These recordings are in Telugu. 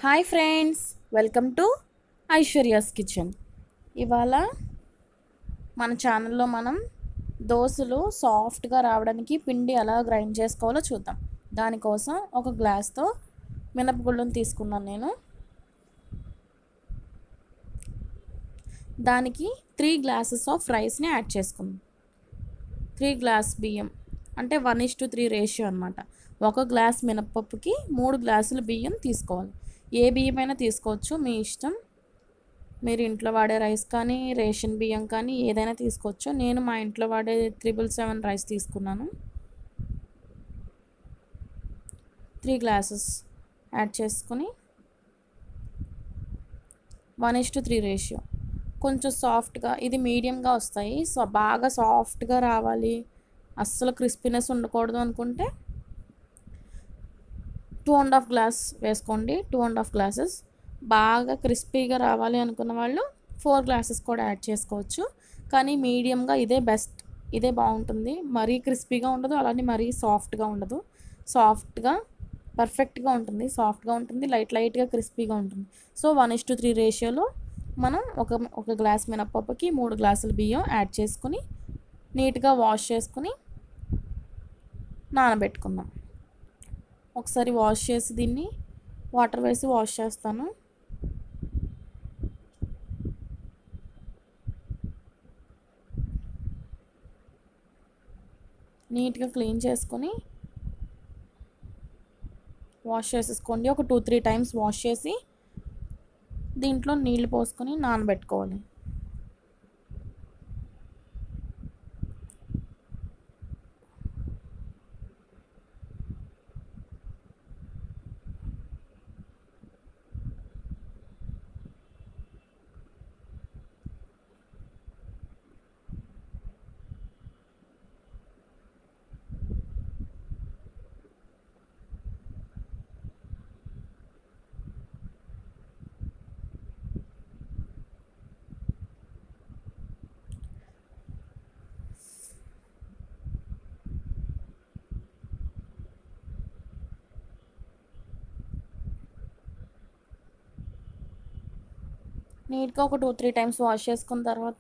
hi friends welcome to Aishwarya's kitchen ఇవాళ మన ఛానల్లో మనం దోశలు సాఫ్ట్గా రావడానికి పిండి ఎలా గ్రైండ్ చేసుకోవాలో చూద్దాం దానికోసం ఒక గ్లాస్తో మినపగుళ్ళను తీసుకున్నాను నేను దానికి త్రీ గ్లాసెస్ ఆఫ్ రైస్ని యాడ్ చేసుకుందాం త్రీ గ్లాస్ బియ్యం అంటే one is to three ratio అనమాట ఒక గ్లాస్ మినపప్పుకి మూడు గ్లాసులు బియ్యం తీసుకోవాలి ఏ బియ్యం అయినా తీసుకోవచ్చు మీ ఇష్టం మీరు ఇంట్లో వాడే రైస్ కానీ రేషన్ బియ్యం కానీ ఏదైనా తీసుకోవచ్చు నేను మా ఇంట్లో వాడే త్రిబుల్ సెవెన్ రైస్ తీసుకున్నాను త్రీ గ్లాసెస్ యాడ్ చేసుకొని one is to three ratio కొంచెం సాఫ్ట్గా ఇది మీడియంగా వస్తాయి సో బాగా సాఫ్ట్గా రావాలి అస్సలు క్రిస్పీనెస్ ఉండకూడదు అనుకుంటే టూ అండ్ హాఫ్ గ్లాస్ వేసుకోండి టూ అండ్ హాఫ్ గ్లాసెస్ బాగా క్రిస్పీగా రావాలి అనుకున్న వాళ్ళు ఫోర్ గ్లాసెస్ కూడా యాడ్ చేసుకోవచ్చు కానీ మీడియంగా ఇదే బెస్ట్ ఇదే బాగుంటుంది మరీ క్రిస్పీగా ఉండదు అలానే మరీ సాఫ్ట్గా ఉండదు సాఫ్ట్గా పర్ఫెక్ట్గా ఉంటుంది సాఫ్ట్గా ఉంటుంది లైట్ లైట్గా క్రిస్పీగా ఉంటుంది so one is to three రేషియోలో మనం ఒక ఒక గ్లాస్ మినపప్పుకి మూడు గ్లాసుల బియ్యం యాడ్ చేసుకుని నీట్గా వాష్ చేసుకుని నానబెట్టుకుందాం ఒకసారి వాష్ చేసి దీన్ని వాటర్ వేసి వాష్ చేస్తాను నీట్గా క్లీన్ చేసుకొని వాష్ చేసేసుకోండి ఒక టూ త్రీ టైమ్స్ వాష్ చేసి దీంట్లో నీళ్ళు పోసుకొని నానబెట్టుకోవాలి నీట్గా ఒక టూ త్రీ టైమ్స్ వాష్ చేసుకున్న తర్వాత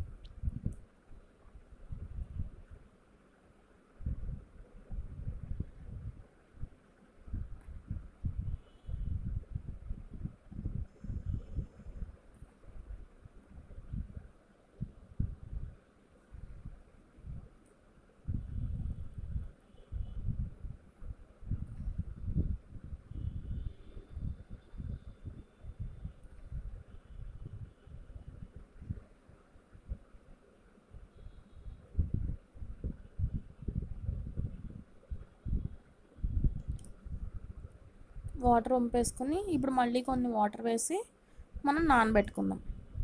వాటర్ వంపేసుకొని ఇప్పుడు మళ్ళీ కొన్ని వాటర్ వేసి మనం నానబెట్టుకుందాం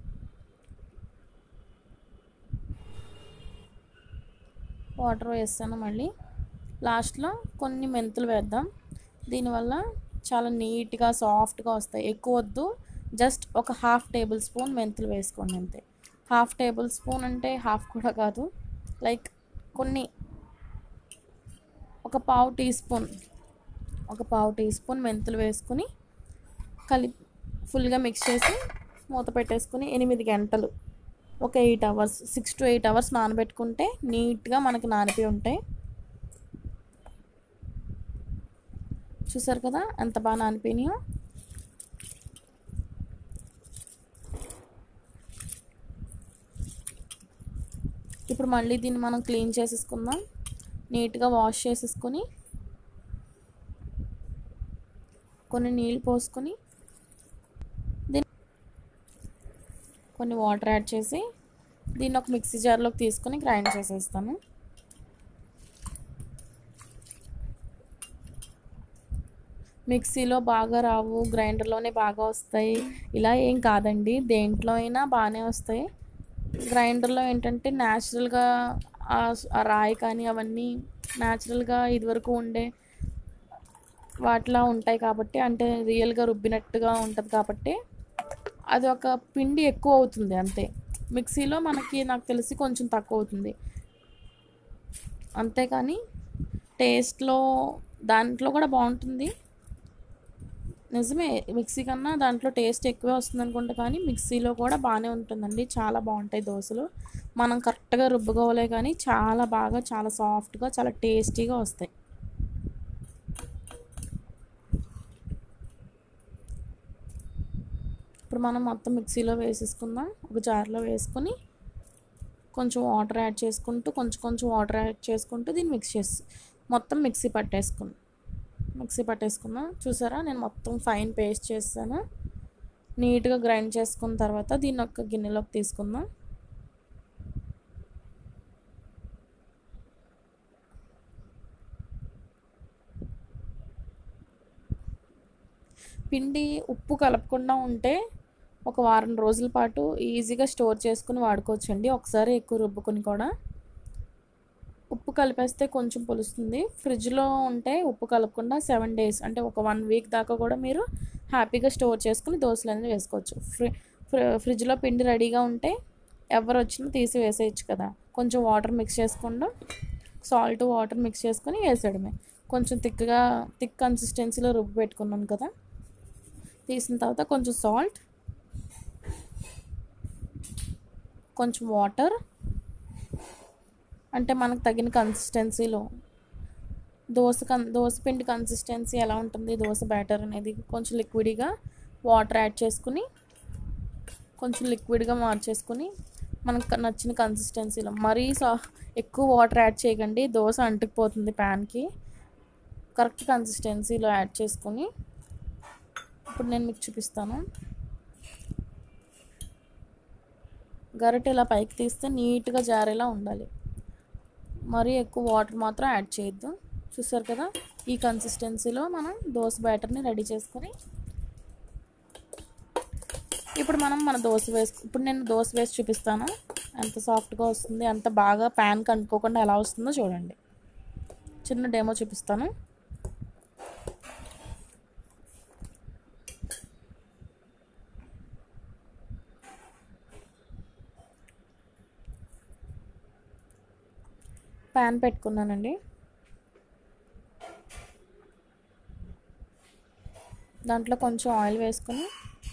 వాటర్ వేస్తాను మళ్ళీ లాస్ట్లో కొన్ని మెంతులు వేద్దాం దీనివల్ల చాలా నీట్గా సాఫ్ట్గా వస్తాయి ఎక్కువ వద్దు జస్ట్ ఒక హాఫ్ టేబుల్ స్పూన్ మెంతులు వేసుకోండి అంతే హాఫ్ టేబుల్ స్పూన్ అంటే హాఫ్ కూడా కాదు లైక్ కొన్ని ఒక పావు టీ స్పూన్ ఒక పావు టీ స్పూన్ మెంతులు వేసుకుని కలిపి ఫుల్గా మిక్స్ చేసి మూత పెట్టేసుకుని ఎనిమిది గంటలు ఒక eight hours six to eight hours నానబెట్టుకుంటే నీట్గా మనకి నానిపోయి ఉంటాయి చూసారు కదా ఎంత బాగా నానిపోయినాయో ఇప్పుడు మళ్ళీ దీన్ని మనం క్లీన్ చేసేసుకుందాం నీట్గా వాష్ చేసేసుకొని కొన్ని నీళ్ళు పోసుకొని దీన్ని కొన్ని వాటర్ యాడ్ చేసి దీన్ని ఒక మిక్సీ జార్లోకి తీసుకొని గ్రైండ్ చేసేస్తాను మిక్సీలో బాగా రావు గ్రైండర్లోనే బాగా వస్తాయి ఇలా ఏం కాదండి దేంట్లో అయినా బాగానే వస్తాయి గ్రైండర్లో ఏంటంటే న్యాచురల్గా ఆ రాయి కానీ అవన్నీ న్యాచురల్గా ఇదివరకు ఉండే వాటిలా ఉంటాయి కాబట్టి అంటే రియల్గా రుబ్బినట్టుగా ఉంటుంది కాబట్టి అది ఒక పిండి ఎక్కువ అవుతుంది అంతే మిక్సీలో మనకి నాకు తెలిసి కొంచెం తక్కువ అవుతుంది అంతేకాని టేస్ట్లో దాంట్లో కూడా బాగుంటుంది నిజమే మిక్సీ కన్నా దాంట్లో టేస్ట్ ఎక్కువే వస్తుంది అనుకుంటా కానీ మిక్సీలో కూడా బాగానే ఉంటుందండి చాలా బాగుంటాయి దోశలు మనం కరెక్ట్గా రుబ్బుకోవాలే కానీ చాలా బాగా చాలా సాఫ్ట్గా చాలా టేస్టీగా వస్తాయి ఇప్పుడు మనం మొత్తం మిక్సీలో వేసేసుకుందాం ఒక జార్లో వేసుకొని కొంచెం వాటర్ యాడ్ చేసుకుంటూ కొంచెం కొంచెం వాటర్ యాడ్ చేసుకుంటూ దీన్ని మిక్స్ చేసి మొత్తం మిక్సీ పట్టేసుకుందాం మిక్సీ పట్టేసుకుందాం చూసారా నేను మొత్తం ఫైన్ పేస్ట్ చేస్తాను నీట్గా గ్రైండ్ చేసుకున్న తర్వాత దీన్ని ఒక గిన్నెలోకి తీసుకుందాం పిండి ఉప్పు కలపకుండా ఉంటే ఒక వారం రోజుల పాటు ఈజీగా స్టోర్ చేసుకుని వాడుకోవచ్చండి ఒకసారి ఎక్కువ రుబ్బుకొని కూడా ఉప్పు కలిపేస్తే కొంచెం పులుస్తుంది ఫ్రిడ్జ్లో ఉంటే ఉప్పు కలపకుండా సెవెన్ డేస్ అంటే ఒక వన్ వీక్ దాకా కూడా మీరు హ్యాపీగా స్టోర్ చేసుకుని దోశలు అనేది వేసుకోవచ్చు ఫ్రి ఫ్రిడ్జ్లో పిండి రెడీగా ఉంటే ఎవరు వచ్చినా తీసి వేసేయచ్చు కదా కొంచెం వాటర్ మిక్స్ చేసుకుండా సాల్ట్ వాటర్ మిక్స్ చేసుకొని వేసేయడమే కొంచెం థిక్గా థిక్ కన్సిస్టెన్సీలో రుబ్బు పెట్టుకున్నాను కదా తీసిన తర్వాత కొంచెం సాల్ట్ కొంచెం వాటర్ అంటే మనకు తగిన కన్సిస్టెన్సీలో దోశ కన్ దోశ పిండి కన్సిస్టెన్సీ ఎలా ఉంటుంది దోశ బ్యాటర్ అనేది కొంచెం లిక్విడ్గా వాటర్ యాడ్ చేసుకుని కొంచెం లిక్విడ్గా మార్చేసుకుని మనకు నచ్చిన కన్సిస్టెన్సీలో మరీ సా ఎక్కువ వాటర్ యాడ్ చేయకండి దోశ అంటుకుపోతుంది ప్యాన్కి కరెక్ట్ కన్సిస్టెన్సీలో యాడ్ చేసుకుని ఇప్పుడు నేను మీకు చూపిస్తాను గరిటె ఇలా పైకి తీస్తే నీట్గా జారేలా ఉండాలి మరీ ఎక్కువ వాటర్ మాత్రం యాడ్ చేయొద్దు చూసారు కదా ఈ కన్సిస్టెన్సీలో మనం దోశ బ్యాటర్ని రెడీ చేసుకొని ఇప్పుడు మనం మన దోశ వేసు ఇప్పుడు నేను దోశ వేసి చూపిస్తాను ఎంత సాఫ్ట్గా వస్తుంది ఎంత బాగా ప్యాన్కి అంటుకోకుండా ఎలా వస్తుందో చూడండి చిన్న డెమో చూపిస్తాను ప్యాన్ పెట్టుకున్నానండి దాంట్లో కొంచెం ఆయిల్ వేసుకొని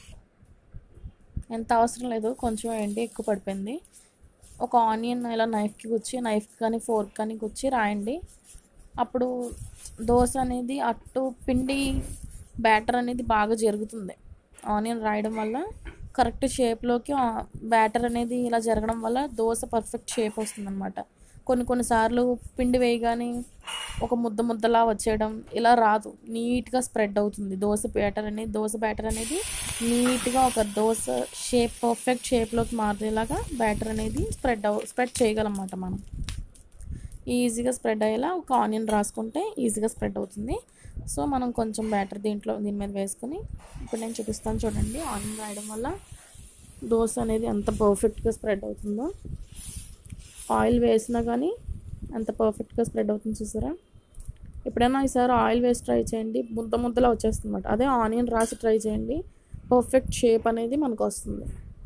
ఎంత అవసరం లేదు కొంచెం ఎండి ఎక్కువ పడిపోయింది ఒక ఆనియన్ ఇలా నైఫ్కి గుచ్చి నైఫ్ కానీ ఫోర్క్ కానీ గుచ్చి రాయండి అప్పుడు దోశ అనేది అట్టు పిండి బ్యాటర్ అనేది బాగా జరుగుతుంది ఆనియన్ రాయడం వల్ల కరెక్ట్ షేప్లోకి బ్యాటర్ అనేది ఇలా జరగడం వల్ల దోశ పర్ఫెక్ట్ షేప్ వస్తుందన్నమాట కొన్ని కొన్నిసార్లు పిండి వేయగానే ఒక ముద్ద ముద్దలా వచ్చేయడం ఇలా రాదు నీట్గా స్ప్రెడ్ అవుతుంది దోశ బ్యాటర్ అనేది దోశ బ్యాటర్ అనేది నీట్గా ఒక దోశ షేప్ పర్ఫెక్ట్ షేప్లోకి మారేలాగా బ్యాటర్ అనేది స్ప్రెడ్ అవ స్ప్రెడ్ చేయగలమాట మనం ఈజీగా స్ప్రెడ్ అయ్యేలా ఒక ఆనియన్ రాసుకుంటే ఈజీగా స్ప్రెడ్ అవుతుంది సో మనం కొంచెం బ్యాటర్ దీంట్లో దీని మీద వేసుకొని ఇప్పుడు నేను చూపిస్తాను చూడండి ఆనియన్ రాయడం వల్ల దోశ అనేది ఎంత పర్ఫెక్ట్గా స్ప్రెడ్ అవుతుందో ఆయిల్ వేసినా కానీ అంత పర్ఫెక్ట్గా స్ప్రెడ్ అవుతుంది చూసారా ఎప్పుడైనా ఈసారి ఆయిల్ వేసి ట్రై చేయండి ముద్ద ముద్దలా వచ్చేస్తుంది అదే ఆనియన్ రాసి ట్రై చేయండి పర్ఫెక్ట్ షేప్ అనేది మనకు వస్తుంది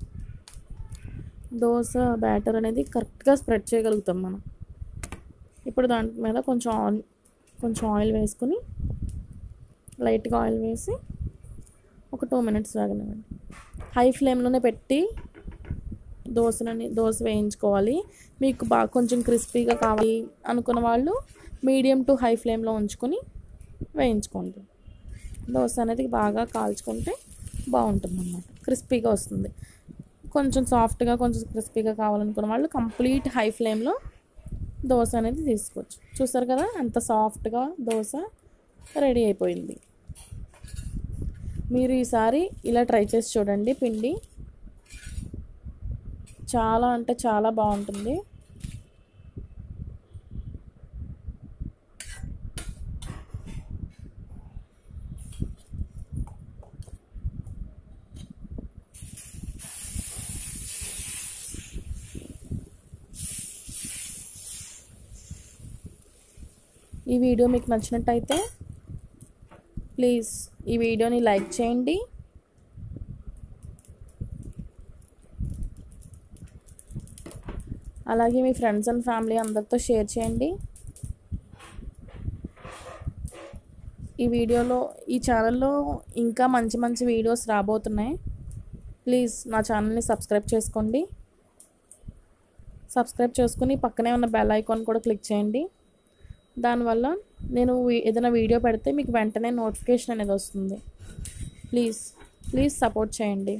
దోశ బ్యాటర్ అనేది కరెక్ట్గా స్ప్రెడ్ చేయగలుగుతాం మనం ఇప్పుడు దాని మీద కొంచెం ఆయిల్ కొంచెం ఆయిల్ వేసుకుని లైట్గా ఆయిల్ వేసి ఒక టూ మినిట్స్ వేగనివ్వండి హై ఫ్లేమ్లోనే పెట్టి దోశలని దోశ వేయించుకోవాలి మీకు బాగా కొంచెం క్రిస్పీగా కావాలి అనుకున్న వాళ్ళు మీడియం టు హై ఫ్లేమ్లో ఉంచుకొని వేయించుకోండి దోశ అనేది బాగా కాల్చుకుంటే బాగుంటుంది అన్నమాట క్రిస్పీగా వస్తుంది కొంచెం సాఫ్ట్గా కొంచెం క్రిస్పీగా కావాలనుకున్న వాళ్ళు కంప్లీట్ హై ఫ్లేమ్లో దోశ అనేది తీసుకోవచ్చు చూసారు కదా ఎంత సాఫ్ట్గా దోశ రెడీ అయిపోయింది మీరు ఈసారి ఇలా ట్రై చేసి చూడండి పిండి చాలా అంటే చాలా బాగుంటుంది ఈ వీడియో మీకు నచ్చినట్టయితే ప్లీజ్ ఈ వీడియోని లైక్ చేయండి అలాగే మీ ఫ్రెండ్స్ అండ్ ఫ్యామిలీ అందరితో షేర్ చేయండి ఈ వీడియోలో ఈ ఛానల్లో ఇంకా మంచి మంచి వీడియోస్ రాబోతున్నాయి ప్లీజ్ నా ఛానల్ని సబ్స్క్రైబ్ చేసుకోండి సబ్స్క్రైబ్ చేసుకుని పక్కనే ఉన్న బెల్ ఐకాన్ కూడా క్లిక్ చేయండి దానివల్ల నేను వీ- ఏదైనా వీడియో పెడితే మీకు వెంటనే నోటిఫికేషన్ అనేది వస్తుంది ప్లీజ్ ప్లీజ్ సపోర్ట్ చేయండి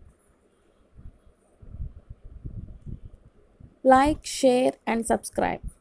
like share and subscribe